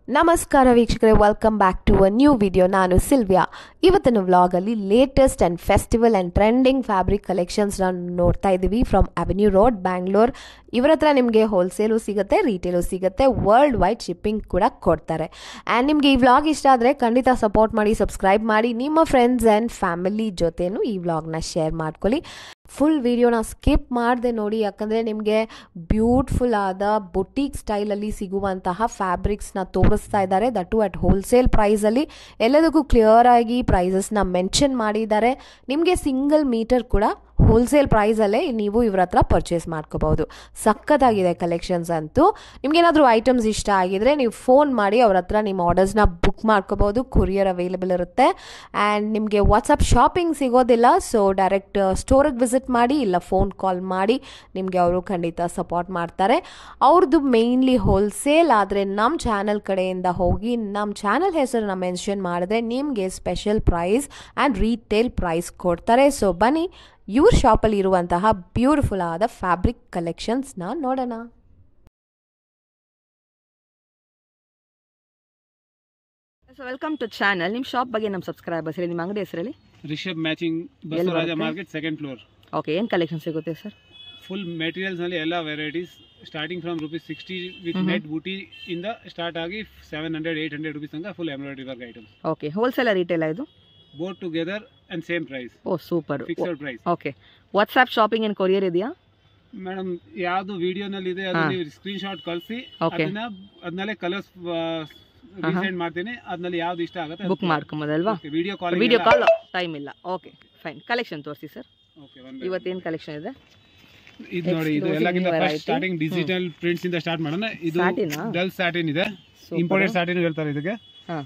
ನಮಸ್ಕಾರ ವೀಕ್ಷಕರೇ welcome back to a new video ನಾನು ಸಿಲ್ವಿಯಾ ಇವತ್ತಿನ ವ್ಲಾಗಲ್ಲಿ latest and festival and trending fabric ಕಲೆಕ್ಷನ್ಸ್ನ ನೋಡ್ತಾ ಇದ್ದೀವಿ ಫ್ರಮ್ ಅವೆನ್ಯೂ ರೋಡ್ ಬ್ಯಾಂಗ್ಳೂರ್ ಇವರ ಹತ್ರ ನಿಮಗೆ ಹೋಲ್ಸೇಲು ಸಿಗುತ್ತೆ ರೀಟೇಲು ಸಿಗುತ್ತೆ ವರ್ಲ್ಡ್ ವೈಡ್ ಶಿಪ್ಪಿಂಗ್ ಕೂಡ ಕೊಡ್ತಾರೆ ಆ್ಯಂಡ್ ನಿಮಗೆ ಈ ವ್ಲಾಗ್ ಇಷ್ಟ ಆದರೆ ಖಂಡಿತ ಸಪೋರ್ಟ್ ಮಾಡಿ ಸಬ್ಸ್ಕ್ರೈಬ್ ಮಾಡಿ ನಿಮ್ಮ ಫ್ರೆಂಡ್ಸ್ ಆ್ಯಂಡ್ ಫ್ಯಾಮಿಲಿ ಜೊತೆನೂ ಈ ವ್ಲಾಗ್ನ ಶೇರ್ ಮಾಡ್ಕೊಳ್ಳಿ ಫುಲ್ ವಿಡಿಯೋನ ಸ್ಕಿಪ್ ಮಾಡದೆ ನೋಡಿ ಯಾಕಂದರೆ ನಿಮಗೆ ಬ್ಯೂಟಿಫುಲ್ ಆದ ಬೊಟೀಕ್ ಸ್ಟೈಲಲ್ಲಿ ಸಿಗುವಂತಹ ಫ್ಯಾಬ್ರಿಕ್ಸ್ನ ತೋರಿಸ್ತಾ ಇದ್ದಾರೆ ದಟ್ಟು ಅಟ್ ಹೋಲ್ಸೇಲ್ ಪ್ರೈಸಲ್ಲಿ ಎಲ್ಲದಕ್ಕೂ ಕ್ಲಿಯರ್ ಆಗಿ ಪ್ರೈಸಸ್ನ ಮೆನ್ಷನ್ ಮಾಡಿದ್ದಾರೆ ನಿಮಗೆ ಸಿಂಗಲ್ ಮೀಟರ್ ಕೂಡ ಹೋಲ್ಸೇಲ್ ಪ್ರೈಸಲ್ಲೇ ನೀವು ಇವ್ರ ಹತ್ರ ಪರ್ಚೇಸ್ ಮಾಡ್ಕೋಬಹುದು ಸಖತ್ತಾಗಿದೆ ಕಲೆಕ್ಷನ್ಸ್ ಅಂತೂ ನಿಮ್ಗೇನಾದರೂ ಐಟಮ್ಸ್ ಇಷ್ಟ ಆಗಿದ್ರೆ ನೀವು ಫೋನ್ ಮಾಡಿ ಅವ್ರ ಹತ್ರ ನಿಮ್ಮ ಆರ್ಡರ್ಸ್ನ ಬುಕ್ ಮಾಡ್ಕೋಬಹುದು ಕೊರಿಯರ್ ಅವೈಲೇಬಲ್ ಇರುತ್ತೆ ಆ್ಯಂಡ್ ನಿಮಗೆ ವಾಟ್ಸಪ್ ಶಾಪಿಂಗ್ ಸಿಗೋದಿಲ್ಲ ಸೊ ಡೈರೆಕ್ಟ್ ಸ್ಟೋರಿಗೆ ವಿಸಿಟ್ ಮಾಡಿ ಇಲ್ಲ ಫೋನ್ ಕಾಲ್ ಮಾಡಿ ನಿಮಗೆ ಅವರು ಖಂಡಿತ ಸಪೋರ್ಟ್ ಮಾಡ್ತಾರೆ ಅವ್ರದ್ದು ಮೇಯ್ನ್ಲಿ ಹೋಲ್ಸೇಲ್ ಆದರೆ ನಮ್ಮ ಚಾನಲ್ ಕಡೆಯಿಂದ ಹೋಗಿ ನಮ್ಮ ಚಾನಲ್ ಹೆಸರನ್ನ ಮೆನ್ಷನ್ ಮಾಡಿದ್ರೆ ನಿಮಗೆ special price and retail price ಕೊಡ್ತಾರೆ ಸೊ ಬನ್ನಿ ಇವ್ರ ಶಾಪಲ್ಲಿ ಇರುವಂತಹ ಬ್ಯೂಟಿಫುಲ್ ಆದ ಫ್ಯಾಬ್ರಿಕ್ ಕಲೆಕ್ಷನ್ಸ್ನ ನೋಡೋಣ ಸೊ ವೆಲ್ಕಮ್ ಟು ಚಾನಲ್ ನಿಮ್ಮ ಶಾಪ್ ಬಗ್ಗೆ ನಮ್ಮ ಸಬ್ಸ್ಕ್ರೈಬರ್ಸ್ ಹೇಳಿ ನಿಮ್ಮ ಅಂಗಡಿ ಹೆಸರಲ್ಲಿ ರಿಷಬ್ ಮ್ಯಾಚಿಂಗ್ ಬಸವರಾಜ ಬರುತ್ತೆ? ಮಾರ್ಕೆಟ್ ಸೆಕೆಂಡ್ ಫ್ಲೋರ್ ಓಕೆ ಏನು ಕಲೆಕ್ಷನ್ ಸಿಗುತ್ತೆ ಸರ್ ಫುಲ್ ಮೆಟೀರಿಯಲ್ಸ್ ನಲ್ಲಿ ಎಲ್ಲ varieties starting from rupees sixty with ಮ್ಹೂ. ನೆಟ್ ಬೂಟಿ ಇಂದ ಸ್ಟಾರ್ಟ್ ಆಗಿ seven hundred eight hundred rupees ತನಕ full embroidery work items okay wholesale retail ಇದು both together and same price oh super fixed price okay WhatsApp shopping ಏನು courier ಇದೆಯಾ madam ಯಾವ್ದು ವಿಡಿಯೋನಲ್ಲಿ ಇದೆ ಅದು ಹಾ. ನೀವು ಸ್ಕ್ರೀನ್ ಶಾಟ್ ಕಳಿಸಿ Okay. ಅದನ್ನ ಅದನ್ನಲ್ಲೇ ಕಲರ್ಸ್ ರೀಸೆಂಡ್ ಮಾಡ್ತೀನಿ ಅದ್ರಲ್ಲಿ ಯಾವ್ದು ಇಷ್ಟ ಆಗುತ್ತೆ ಬುಕ್ ಮಾಡ್ಕೊಂಬೋದಲ್ವಾ video call video call time ಇಲ್ಲ ಓಕೆ ಫೈನ್ ಕಲೆಕ್ಷನ್ ತೋರಿಸಿ ಸರ್ ಓಕೆ ಇವತ್ತೇನು ಕಲೆಕ್ಷನ್ ಇದೆ ಇದು ನೋಡಿ ಇದು Exclusive ಎಲ್ಲಕ್ಕಿಂತ variety. First starting digital prints ಇಂದ ಸ್ಟಾರ್ಟ್ ಮಾಡೋಣ ಇದು Satin ಆ? ಡಲ್ ಸ್ಯಾಟಿನ್ ಇದೆ ಇಂಪೋರ್ಟೆಡ್ ಸ್ಯಾಟಿನ್ ಹೇಳ್ತಾರೆ ಇದಕ್ಕೆ ಹಾ.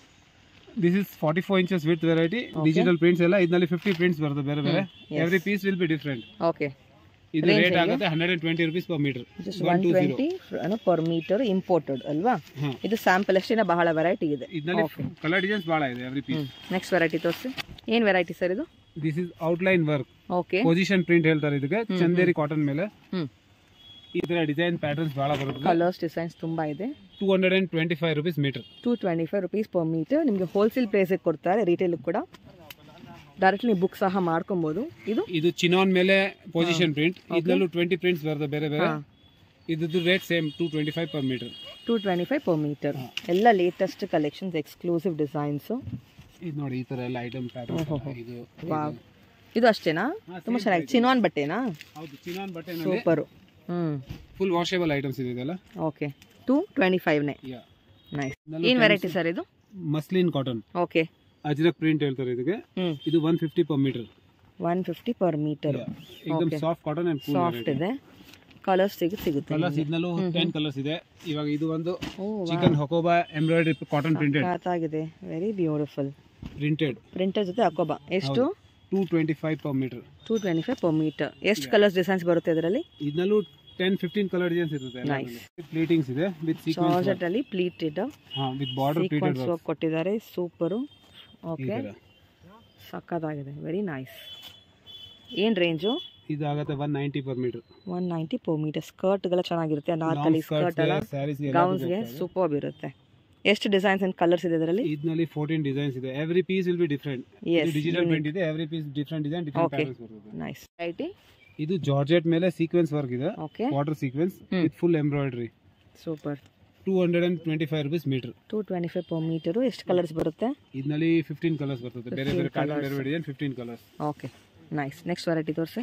This is forty four inches with variety digital prints ಎಲ್ಲ ಇದರಲ್ಲಿ ಫಿಫ್ಟಿ ಪ್ರಿಂಟ್ಸ್ ಬರುತ್ತೆ ಬೇರೆ ಬೇರೆ yes. Every piece will be different okay ಇದು Range ರೇಟ್ ಹೇಗೆ? ಆಗುತ್ತೆ hundred and twenty rupees per metre just one one two zero twenty per metre imported ಅಲ್ವಾ ಹಾ. ಇದು ಸ್ಯಾಂಪಲ್ ಅಷ್ಟೇನ ಬಹಳ ವೆರೈಟಿ ಇದೆ ಇದರಲ್ಲಿ Okay. ಕಲರ್ ಡಿಸೈನ್ಸ್ ಭಾಳ ಇದೆ ಎವ್ರಿ ಪೀಸ್ ನೆಕ್ಸ್ಟ್ ವೆರೈಟಿ ತೋರಿಸಿ ಏನು ವೆರೈಟಿ ಸರ್ ಇದು this is outline work okay position print ಹೇಳ್ತಾರೆ ಇದಕ್ಕೆ ಚಂದೇರಿ ಕಾಟನ್ ಮೇಲೆ ಹ್ಞೂ ಈ ತರ ಡಿಸೈನ್ ಪ್ಯಾಟರ್ನ್ಸ್ ಭಾಳ ಬರುತ್ತೆ ಕಲರ್ಸ್ ಡಿಸೈನ್ಸ್ ತುಂಬ ಇದೆ two hundred and twenty five rupees metre two twenty five rupees per metre ನಿಮಗೆ ಹೋಲ್ಸೇಲ್ ಪ್ರೈಸಿಗೆ ಕೊಡ್ತಾರೆ ರಿಟೇಲ್ ಕೂಡ ಡೈರೆಕ್ಟ್ಲಿ ಬುಕ್ ಸಹ ಮಾಡ್ಕೊಬೋದು ಇದು ಇದು ಚಿನಾನ್ ಮೇಲೆ ಪೊಸಿಷನ್ ಪ್ರಿಂಟ್ ಇದರಲ್ಲೂ ಟ್ವೆಂಟಿ ಪ್ರಿಂಟ್ಸ್ ಬರುತ್ತೆ ಬೇರೆ ಬೇರೆ ಹಾ. ಇದ್ರದ್ದು rate same two twenty five per metre two twenty five per metre ಎಲ್ಲ ಲೇಟೆಸ್ಟ್ ಕಲೆಕ್ಷನ್ಸ್ ಎಕ್ಸ್ಕ್ಲೂಸಿವ್ ಡಿಸೈನ್ಸು ಇದು ನೋಡಿ ಈ ತರ ಎಲ್ಲ ಐಟಮ್ ಓಹೋಹೋ. ಇದು ವಾವ್ ಇದು ಅಷ್ಟೇನಾ ಹಾ, ತುಂಬ same ಚೆನ್ನಾಗಿ price. ಚಿನಾನ್ ಬಟ್ಟೆನಾ ಹೌದು ಚಿನಾನ್ ಬಟ್ಟೆ ಸೂಪರು ಹ್ಞೂ ಫುಲ್ ವಾಷೇಬಲ್ ಐಟಮ್ಸ್ ಇದೆ ಇದೆಲ್ಲ ಓಕೆ ಟೂ ಟ್ವೆಂಟಿ ಫೈವ್ನೇ Yeah. ನೈಸ್ ಇದೆಲ್ಲ ಏನು ವೆರೈಟಿ ಸರ್ ಇದು muslin cotton okay Ajrakh print ಹೇಳ್ತಾರೆ ಇದಕ್ಕೆ ಹ್ಞೂ ಇದು one fifty per metre one fifty per metre एकदम Okay. Soft cotton and cool soft ಇದೆ ಕಲರ್ಸ್ ಸಿಗುತ್ತೆ ಸಿಗುತ್ತೆ ಕಲರ್ಸ್ ಇದನ್ನಲ್ಲೂ ಟೆನ್ ಕಲರ್ಸ್ ಇದೆ ಇವಾಗ ಇದು ಒಂದು oh chikan hakoba embroidery cotton printed ಆಗಿದೆ ವೆರಿ ಬ್ಯೂಟಿಫುಲ್ ಪ್ರಿಂಟೆಡ್ ಪ್ರಿಂಟರ್ ಜೊತೆ ಹಾಕೋಬ ಎಷ್ಟು two twenty five per metre two twenty five per metre ಎಷ್ಟು ಕಲರ್ಸ್ ಡಿಸೈನ್ಸ್ ಬರುತ್ತೆ ಇದರಲ್ಲಿ ಇದನ್ನಲ್ಲೂ ಟೆನ್ ಫಿಫ್ಟೀನ್ ಕಲರ್ ಡಿಸೈನ್ಸ್ ಇರುತ್ತೆ Nice. ಪ್ಲೀಟಿಂಗ್ಸ್ ಇದೆ ವಿತ್ ಸೀಕ್ವೆನ್ಸ್ ಜಾರ್ಜೆಟ್ ಅಲ್ಲಿ ಪ್ಲೀಟೆಡ್ ಹಾ with border printed sequins work ಕೊಟ್ಟಿದ್ದಾರೆ ಸೂಪರು ಈ ಓಕೆ ತರ ಸಕ್ಕತ್ತಾಗಿದೆ ವೆರಿ ನೈಸ್ ಏನು ರೇಂಜು ಇದಾಗತ್ತೆ one ninety per metre one ninety per metre ಸ್ಕರ್ಟ್ಗೆಲ್ಲ ಚೆನ್ನಾಗಿರುತ್ತೆ ನಾರ್ಕಲಿ ಸ್ಕರ್ಟ್ ಎಲ್ಲ ಸ್ಯಾರೀಸ್ ಗೌನ್ಸ್ಗೆ ಸೂಪರ್ ಇರುತ್ತೆ ಎಷ್ಟು ಡಿಸೈನ್ಸ್ ಅಂಡ್ ಕಲರ್ಸ್ ಇದೆ ಇದರಲ್ಲಿ ಇದರಲ್ಲಿ ಫೋರ್ಟೀನ್ ಡಿಸೈನ್ಸ್ ಇದೆ every piece will be different Yes, digital unique. Print ಇದೆ every piece different design different Okay. Patterns ಬರುತ್ತೆ ನೈಸ್ ಐಟಿ ಇದು ಜಾರ್ಜೆಟ್ ಮೇಲೆ ಸೀಕ್ವೆನ್ಸ್ ವರ್ಕ್ ಇದೆ okay water sequins hmm. With full embroidery super two hundred and twenty five rupees metre two twenty five per metre ಎಷ್ಟು colours ಬರುತ್ತೆ ಇದರಲ್ಲಿ fifteen colours ಬರ್ತದೆ ಬೇರೆ 15 ಬೇರೆ ಪ್ಯಾಟರ್ನ್ colours. ಬೇರೆ ಬೇರೆ design fifteen colours okay nice next variety ತೋರಿಸಿ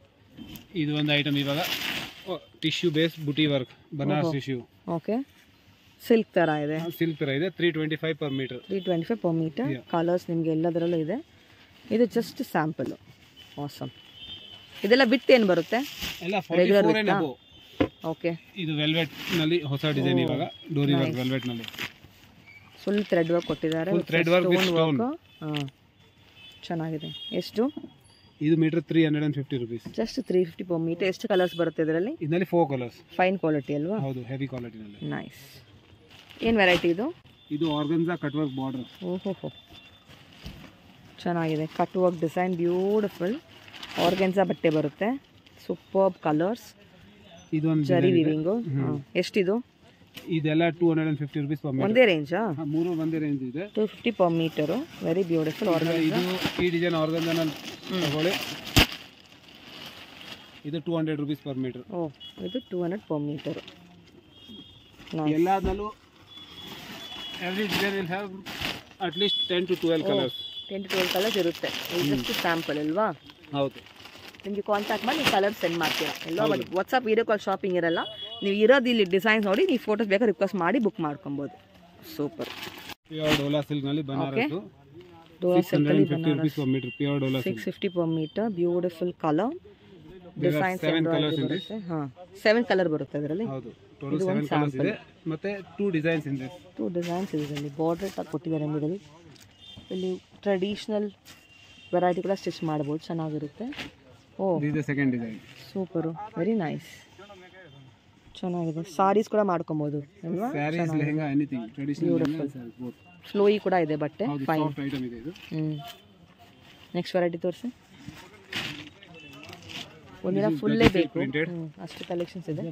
ಇದು ಒಂದು ಐಟಮ್ ಇವಾಗ tissue base buti work Banaras ಓಹೋ. ಟಿಶ್ಯೂ ಓಕೆ ಸಿಲ್ಕ್ ಥರ ಇದೆ ಸಿಲ್ಕ್ ತರ ಇದೆ three twenty five per metre three twenty five per metre Yeah. Colours ನಿಮಗೆ ಎಲ್ಲದರಲ್ಲೂ ಇದೆ ಇದು ಜಸ್ಟ್ ಸ್ಯಾಂಪಲು ಆಸಮ್ ಇದೆಲ್ಲ ಬಿಟ್ಟು ಏನು ಬರುತ್ತೆ ಎಲ್ಲ Regular ಫೋರ್ width ಆ? ಓಕೆ ಇದು ವೆಲ್ವೆಟ್ ನಲ್ಲಿ ಹೊಸ ಡಿಸೈನ್ Oh, ಇವಾಗ ಡೋರಿ ವರ್ಕ್ nice. ವೆಲ್ವೆಟ್ ನಲ್ಲಿ ಫುಲ್ ಥ್ರೆಡ್ ವರ್ಕ್ ಕೊಟ್ಟಿದ್ದಾರೆ Full thread work with stone. ಹಾಂ ಚೆನ್ನಾಗಿದೆ ಎಷ್ಟು ಇದು metre three hundred and fifty rupees just three fifty per metre ಎಷ್ಟು ಕಲರ್ಸ್ ಬರುತ್ತೆ ಇದರಲ್ಲಿ ಇದರಲ್ಲಿ ಫೋರ್ ಕಲರ್ಸ್ ಫೈನ್ ಕ್ವಾಲಿಟಿ ಅಲ್ವಾ ಹೌದು ಹೆವಿ ಕ್ವಾಲಿಟಿನಲ್ಲಿ ನೈಸ್ ಏನು ವೆರೈಟಿ ಇದು ಇದು ಆರ್ಗನ್ಸಾ ಕಟ್ ವರ್ಕ್ ಬಾರ್ಡರ್ ಓಹೋ ಚೆನ್ನಾಗಿದೆ cut work design beautiful organza ಬಟ್ಟೆ ಬರುತ್ತೆ ಸೂಪರ್ ಕಲರ್ಸ್ ಇದು ಒಂದು ಜರಿ ವಿವಿಂಗು ಎಷ್ಟಿದು ಇದೆಲ್ಲ two hundred and fifty rupees per metre ಒಂದೇ ರೇಂಜಾ ಮೂರು ಒಂದೇ ರೇಂಜ್ ಇದೆ two fifty per metre very beautiful ಇದು ಈ ಡಿಸೈನ್ ಆರ್ಗನ್ ತಗೊಳ್ಳಿ ಇದು two hundred rupees per metre oh ಇದು ಟೂ ಹಂಡ್ರೆಡ್ ಪರ್ ಮೀಟರು ಎಲ್ಲದರಲ್ಲೂ every design will have at least ten to twelve colours ten to twelve colours ಇರುತ್ತೆ just sample ಅಲ್ವಾ ಹೌದು ನಿಮಗೆ ಕಾಂಟ್ಯಾಕ್ಟ್ ಮಾಡಿ ನೀವು ಕಲರ್ ಸೆಂಡ್ ಮಾಡ್ತೀರಾ ಎಲ್ಲ but WhatsApp video call shopping ಇರಲ್ಲ ನೀವು ಇರೋದು ಇಲ್ಲಿ ಡಿಸೈನ್ಸ್ ನೋಡಿ ನೀವು ಫೋಟೋಸ್ ಬೇಕಾದ್ರೆ ರಿಕ್ವೆಸ್ಟ್ ಮಾಡಿ ಬುಕ್ ಮಾಡ್ಕೊಬೋದು ಸೂಪರ್ ಪ್ಯೂರ್ ಡೋಲಾ ಸಿಲ್ಕ್ನಲ್ಲಿ ಬನಾರಸ್ ಡೋರ್ six hundred and fifty rupees per metre pure dola silk six fifty per metre beautiful colour designs seven colours in this ಬರುತ್ತೆ ಹಾಂ ಸೆವೆನ್ ಕಲರ್ ಬರುತ್ತೆ ಅದರಲ್ಲಿ ಹೌದು ಟೋಟಲ್ ಸೆವೆನ್ ಕಲರ್ಸ್ ಇದೆ ಮತ್ತೆ ಟೂ ಡಿಸೈನ್ಸ್ ಇದೆ ಟೂ ಡಿಸೈನ್ಸ್ ಇದೆ ಇದರಲ್ಲಿ ಬಾರ್ಡರ್ ಆಗಿ ಕೊಟ್ಟಿದ್ದಾರೆ ಇದರಲ್ಲಿ ಇಲ್ಲಿ ಟ್ರೆಡಿಷ್ನಲ್ ವೆರೈಟಿ ಕೂಡ ಸ್ಟಿಚ್ ಮಾಡ್ಬೋದು ಚೆನ್ನಾಗಿರುತ್ತೆ oh this the second design super very nice ಚೆನ್ನಾಗಿದೆ ಸಾರೀಸ್ ಕೂಡ ಮಾಡ್ಕೊಬೋದು ಅಲ್ವಾ saris lehenga anything traditional flowy ಕೂಡ ಇದೆ ಬಟ್ಟೆ ಹೌದು ಫೈನ್ ಸಾಫ್ಟ್ ಐಟಮ್ ಇದೆ ಇದು ಹ್ಞೂ ನೆಕ್ಸ್ಟ್ ವೆರೈಟಿ ತೋರಿಸಿ ಒಂದಿನ ಫುಲ್ಲೇ ಬೇಕು printed. ಹ್ಮ್, ಅಷ್ಟು ಕಲೆಕ್ಷನ್ಸ್ ಇದೆ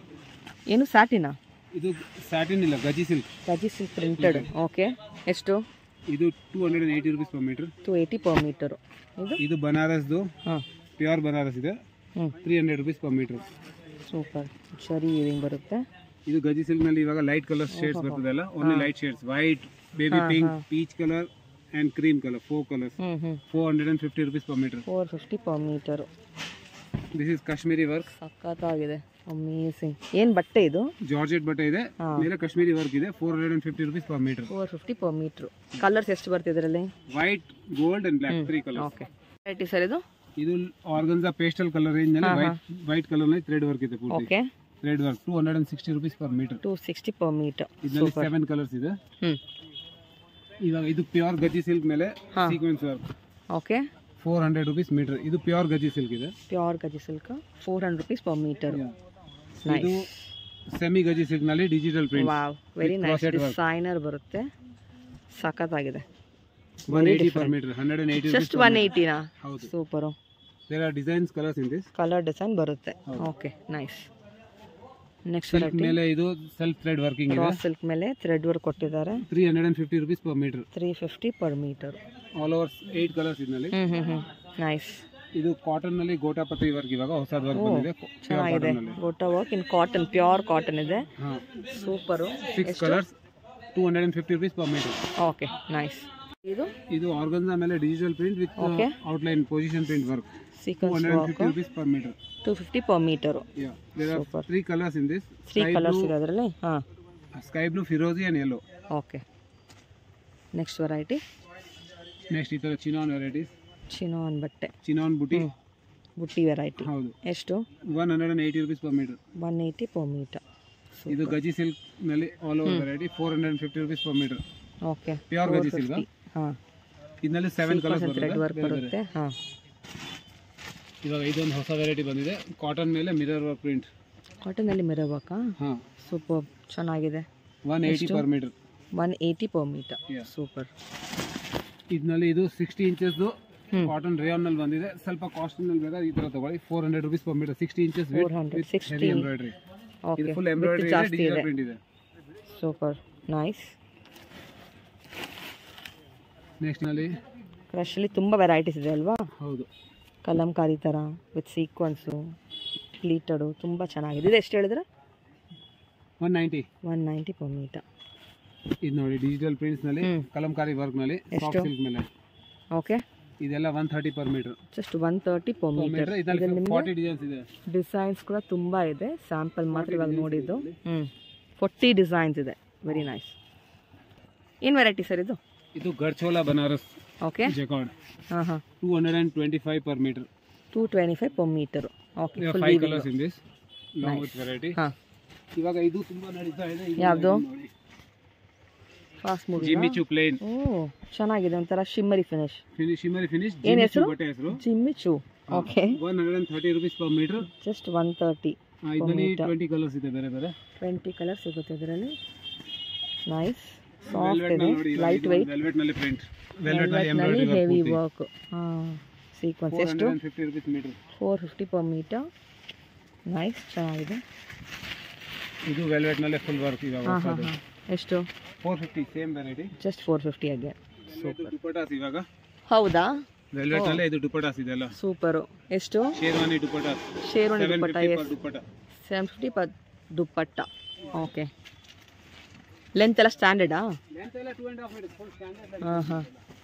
ಏನು ಸ್ಯಾಟಿನಾ ಇದು ಸ್ಯಾಟಿನ್ ಇಲ್ಲ gaji silk gaji silk printed okay ಎಷ್ಟು ಇದು two hundred and eighty rupees per metre two eighty per metre ಇದು ಇದು ಬನಾರಸ್ದು ಹಾಂ ಪ್ಯೂರ್ ಬನಾರಸ್ ಇದೆ ಹ್ಞೂ three hundred rupees per metre super ಶರಿ ಇಯರಿಂಗ್ ಬರುತ್ತೆ ಇದು ಗಜಿ ಸಿಲ್ಕ್ ನಲ್ಲಿ ಇವಾಗ ಲೈಟ್ ಕಲರ್ ಶೇಡ್ಸ್ ಬರ್ತದಲ್ಲ only light shades white baby pink peach colour and cream colour four colours ಹ್ಞೂ ಹ್ಞೂ four hundred and fifty rupees per metre four fifty per metre this is Kashmiri work ಸಖತ್ತಾಗಿದೆ amazing ಏನು ಬಟ್ಟೆ ಇದು georgette ಬಟ್ಟೆ ಇದೆ ಮೇಲೆ ಕಾಶ್ಮೀರಿ ವರ್ಕ್ ಇದೆ four hundred and fifty rupees per metre four fifty per metre colours ಎಷ್ಟು ಬರ್ತಿದೆ ಇದರಲ್ಲಿ white gold and black three colour okay variety sir ಇದು ಇದು ಆರ್ಗನ್ಸಾ ಪೇಸ್ಟಲ್ ಕಲರ್ ರೇಂಜ್ ನಲ್ಲಿ ವೈಟ್ ವೈಟ್ ಕಲರ್ ನಲ್ಲಿ ಥ್ರೆಡ್ ವರ್ಕ್ ಇದೆ ಪೂರ್ತಿ okay thread work two hundred and sixty rupees per metre two sixty per metre ಇದರಲ್ಲಿ seven colours ಇದೆ ಹ್ಞೂ ಇವಾಗ ಇದು ಪ್ಯೂರ್ ಗಜಿ ಸಿಲ್ಕ್ ಮೇಲೆ sequence work okay four hundred rupees metre ಇದು ಪ್ಯೂರ್ ಗಜಿ ಸಿಲ್ಕ್ ಇದೆ pure gaji silk four hundred rupees per metre ಇದು semi gaji silk ನಲ್ಲಿ digital print wow very With nice crochet work. Designer ಬರುತ್ತೆ ಸಖತ್ತಾಗಿದೆ one eighty per metre hundred and eighty just one ಏಯ್ಟಿನಾ ಹೌದು super there are designs colours in this colour design ಬರುತ್ತೆ okay nice next silk variety ಮೇಲೆ ಇದು self thread working ಇದೆ raw silk ಮೇಲೆ thread work ಕೊಟ್ಟಿದ್ದಾರೆ three hundred and fifty rupees per metre three fifty per metre all over eight colours ಇದರಲ್ಲಿ ಹ್ಞೂ ಹ್ಞೂ ಹ್ಞೂ ನೈಸ್ ಇದು ಕಾಟನ್ ನಲ್ಲಿ ಗೋಟಾಪತಿ ವರ್ಕ್ ಇವಾಗ ಹೊಸದ್ ವರ್ಕ್ ಬಂದಿದೆ ಚೆನ್ನಾಗಿದೆ gota work in cotton pure cotton ಇದೆ ಹಾ super six colours two hundred and fifty rupees per metre okay nice ಇದು ಇದು ಆರ್ಗನ್ಸಾ ಮೇಲೆ digital print with Okay. Outline position print work two sequins hundred and work fifty rupees per metre two fifty per metre Yeah, there are three colors in this. Three Sky colours blue, ಇದೆ ಅದರಲ್ಲಿ ಹಾಂ sky blue, firozi and yellow. Okay next variety Next ಈ ತರ chinon varieties chinon ಬಟ್ಟೆ chinon ಬುಟಿ ಬುಟ್ಟಿ variety ಹೌದು ಎಷ್ಟು one hundred and eighty rupees per metre one eighty per metre ಇದು ಗಜಿ ಸಿಲ್ಕ್ ನಲ್ಲಿ all over variety four hundred and fifty rupees per metre okay pure gaji silk ಹಾಂ ಇದರಲ್ಲಿ ಸೆವೆನ್ ಕಲರ್ಸ್ ಥ್ರೆಡ್ ವರ್ಕ್ ಬರುತ್ತೆ ಬರುತ್ತೆ ಹಾಂ ಇವಾಗ ಇದೊಂದು ಹೊಸ ವೆರೈಟಿ ಬಂದಿದೆ ಕಾಟನ್ ಮೇಲೆ ಮಿರರ್ ವರ್ಕ್ ಪ್ರಿಂಟ್ ಕಾಟನಲ್ಲಿ ಮಿರರ್ ವರ್ಕಾ ಹಾ ಸೂಪರ್ ಚೆನ್ನಾಗಿದೆ one eighty per metre one eighty per metre Yeah. Super ಇದರಲ್ಲಿ ಇದು ಸಿಕ್ಸ್ಟಿ ಇಂಚಸ್ದು ಹ್ಮ್. ಕಾಟನ್ ರೇಯಾನ್ ನಲ್ಲಿ ಬಂದಿದೆ ಸ್ವಲ್ಪ ಕಾಸ್ಟ್ ನಲ್ಲಿ ಬೇಕಾದ್ರೆ ಈ ತರ ತಗೊಳ್ಳಿ four hundred rupees per metre sixty inches 400, 60. Embroidery ಇದು ಓಕೆ ಫುಲ್ ಎಂಬ್ರಾಯ್ಡ್ರಿ ಇದೆ ಜಾಸ್ತಿ ಡಿಜಿಟಲ್ ಇದೆ ಪ್ರಿಂಟ್ ಇದೆ ಸೂಪರ್ ನೈಸ್ ನೆಕ್ಸ್ಟ್ ನಲ್ಲಿ ಕ್ರಶಲ್ಲಿ ತುಂಬ ವೆರೈಟೀಸ್ ಇದೆ ಅಲ್ವಾ ಹೌದು ಕಲಂಕಾರಿ ಥರ ವಿತ್ ಸೀಕ್ವೆನ್ಸು ಪ್ಲೀಟಡು ತುಂಬ ಚೆನ್ನಾಗಿದೆ ಇದು ಎಷ್ಟು ಹೇಳಿದ್ರೆ one ninety one ninety per metre ಇದು ನೋಡಿ ಡಿಜಿಟಲ್ ಪ್ರಿಂಟ್ಸ್ ನಲ್ಲಿ ಹ್ಮ್. ಕಲಂಕಾರಿ ವರ್ಕ್ ನಲ್ಲಿ ಸಾಫ್ಟ್ ಸಿಲ್ಕ್ ಮೇಲೆ ಓಕೆ ಇದೆಲ್ಲ one thirty per metre just one thirty per metre metre ಇದರಲ್ಲಿ ಫಾರ್ಟಿ ಡಿಸೈನ್ಸ್ ಇದೆ ಡಿಸೈನ್ಸ್ ಕೂಡ ತುಂಬ ಇದೆ ಸ್ಯಾಂಪಲ್ ಮಾತ್ರ ಇವಾಗ ನೋಡಿದ್ದು ಹ್ಞೂ ಫೋರ್ಟಿ ಡಿಸೈನ್ಸ್ ಇದೆ ವೆರಿ ನೈಸ್ ಏನು ವೆರೈಟಿ ಸರ್ ಇದು ಇದು ಗರ್ಚೋಲಾ ಬನಾರಸ್ ಓಕೆ ಜೆಕಾರ್ಡ್ ಹಾಂ ಹಾಂ two hundred and twenty five per metre two twenty five per metre okay full five colours in this long with variety ಹಾಂ ಇವಾಗ ಇದು ತುಂಬಾ ನಡೀತಾ ಇದೆ ಯಾವ್ದು? Fast movie Jimmy Choo plain ಓ ಚೆನ್ನಾಗಿದೆ ಒಂಥರ shimmery finish finish shimmery finish ಏನ್ ಜಿಮ್ಮಿ ಚು ಹೆಸ್ರು? ಬಟ್ಟೆ ಹೆಸರು Jimmy Choo okay one hundred and thirty rupees per metre just one thirty ಇದರಲ್ಲಿ ಟ್ವೆಂಟಿ ಕಲರ್ಸ್ ಇದೆ ಬೇರೆ ಬೇರೆ ಟ್ವೆಂಟಿ ಕಲರ್ ಸಿಗುತ್ತೆ ಇದರಲ್ಲಿ ನೈಸ್ ಸಾಫ್ಟ್ ವೆಲ್ವೆಟ್ ಇದೆ ನೋಡಿ ಲೈಟ್ ವೈಟ್ ವೆಲ್ವೆಟ್ ನಲ್ಲಿ ಪ್ರಿಂಟ್ ವೆಲ್ವೆಟ್ ನಲ್ಲಿ ನಲ್ಲಿ ಎಂಬ್ರಾಯ್ಡರಿ ಹೆವಿ ವರ್ಕ್ ವರ್ಕ್ ಹಾಂ ಸೀಕ್ವೆನ್ಸ್ ಫೋರ್ ಎಷ್ಟು hundred and fifty rupees metre four fifty per metre nice ಚೆನ್ನಾಗಿದೆ ಇದು ವೆಲ್ವೆಟ್ ನಲ್ಲೇ ಫುಲ್ ವರ್ಕ್ ಇವಾಗ ಹಾಂ ಹಾಂ ಹಾಂ ಎಷ್ಟು four fifty same variety just four fifty ಆಗಿ ದುಪಟಾಸ್ ಇವಾಗ ಹೌದಾ ವೆಲ್ವೆಟ್ ನಲ್ಲೇ ಇದು ದುಪಟಾಸ್ ಇದೆಲ್ಲ ಸೂಪರು ಎಷ್ಟು ಶೇರ್ವಾನಿ ದುಪಟಾಸ್ ಶೇರ್ವಾನಿ ಸೆವೆನ್ ದುಪ್ಪಟ್ಟ ಫಿಫ್ಟಿ ಎಸ್ per dupatta seven fifty per dupatta okay length ಎಲ್ಲ ಸ್ಟ್ಯಾಂಡರ್ಡಾ ಲೆಂತ್ ಎಲ್ಲ two and half full standard ಹಾಂ ಹಾಂ